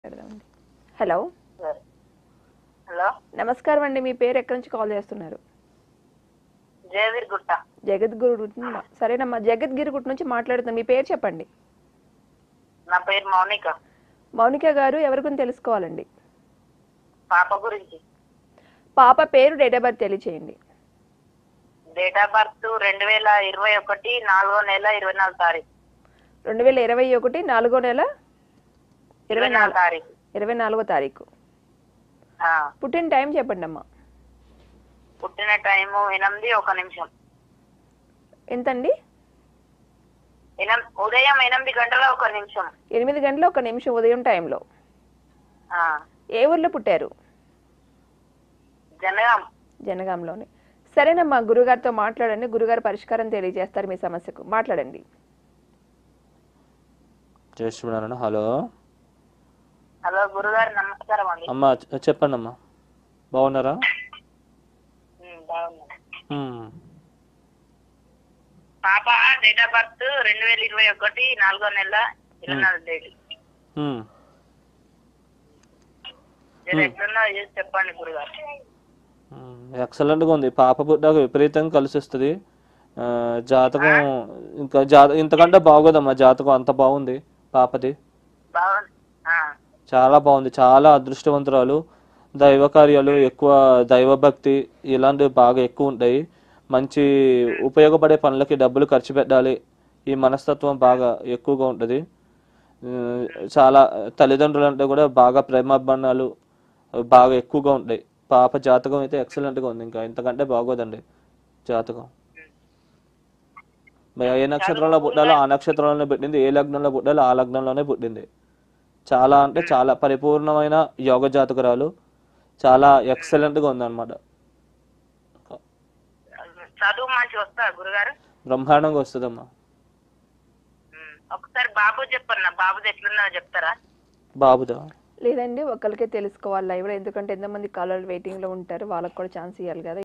పెడదామండి hello hello నమస్కారం అండి మీ పేరు ఎక్కడి నుంచి కాల్ చేస్తున్నారు జయవీర్ గుట్ట జగద్గురు సరేనమ్మా జగద్గిరి గుట్ నుంచి మాట్లాడుతున్నాం మీ పేరు చెప్పండి నా పేరు మౌనిక మౌనిక గారు ఎవరి గురించి తెలుసుకోవాలండి పాప గురించి పాప పేరు డేట్ ఆఫ్ బర్త్ తెలియచేయండి డేట్ ఆఫ్ బర్త్ రెండు వేల ఇరవై ఒకటి నాలుగో నెల ఇరవై నాలుగు తారీఖు రెండు వేల ఇరవై ఒకటి నాలుగో నెల ఇరవై ఇరవై నాలుగు నాలుగు తారీఖు ఇరవై నాలుగో తారీఖు ఆ, పుట్టిన టైం చెప్పండి అమ్మా పుట్టిన టైము ఎనిమిది ఒక నిమిషం ఎంతండి ఎనం ఉదయం ఎనిమిది గంటల ఒక నిమిషం ఎనిమిది గంటల ఒక నిమిషం ఉదయం టైంలో ఆ, ఏ ఊర్లో పుట్టారు జనగాం జనగాంలోనే సరేనమ్మా గురుగారితో మాట్లాడండి గురుగారు పరిష్కారం తెలియజేస్తారు మీ సమస్యకు మాట్లాడండి చేస్తున్నాను హలో హలో గురుగారు నమస్కారం అండి అమ్మ చె- చెప్పండి అమ్మా బాగున్నారా ఉమ్, బాగున్నాను మ్మ్. పాప డేట్ ఆఫ్ బర్త్ రెండు వేల ఇరవై ఒకటి నాలుగో నెల ఇరవై నాలుగు డేట్ మ్మ్. జర ఎట్లున్నా చేసి చెప్పండి గురుగారు మ్మ్. ఎక్సలెంట్గా ఉంది పాప పుట్టాక విపరీతంగా కలిసి వస్తుంది ఆ, జాతకం ఇంకా జా ఇంతకంటే బాగోదమ్మా జాతకం అంత బాగుంది పాపది బాగుంది ఆ, చాలా బాగుంది చాలా అదృష్టవంతురాలు దైవ కార్యాలు ఎక్కువ దైవభక్తి ఇలాంటివి బాగా ఎక్కువ ఉంటాయి మంచి ఉపయోగపడే పనులకి డబ్బులు ఖర్చు పెట్టాలి ఈ మనస్తత్వం బాగా ఎక్కువగా ఉంటుంది ఆ, చాలా తల్లిదండ్రులు అంటే కూడా బాగా ప్రేమాభిమానాలు బాగా ఎక్కువగా ఉంటాయి పాప జాతకం అయితే ఎక్సలెంట్గా ఉంది ఇంకా ఇంతకంటే బాగోదండి జాతకం మరి ఏ నక్షత్రంలో పుట్టాలో ఆ నక్షత్రంలోనే పుట్టింది ఏ లగ్నంలో పుట్టాలో ఆ లగ్నంలోనే పుట్టింది చాలా అంటే చాలా పరిపూర్ణమైన యోగ జాతకురాలు చాలా ఎక్సలెంట్గా ఉందన్నమాట చదువు మంచి వస్తా గురుగారు బ్రహ్మాండంగా వస్తుందమ్మా ఉమ్, ఒకసారి బాబు చెప్పన్న బాబుది ఎట్లున్నదో చెప్తారా బాబుదా లేదండి ఒకరికే తెలుసుకోవాలి లైవ్లో ఎందుకంటే ఎంతమంది కాలర్ వెయిటింగ్లో ఉంటారు వాళ్ళకి కూడా ఛాన్స్ ఇవ్వాలి కదా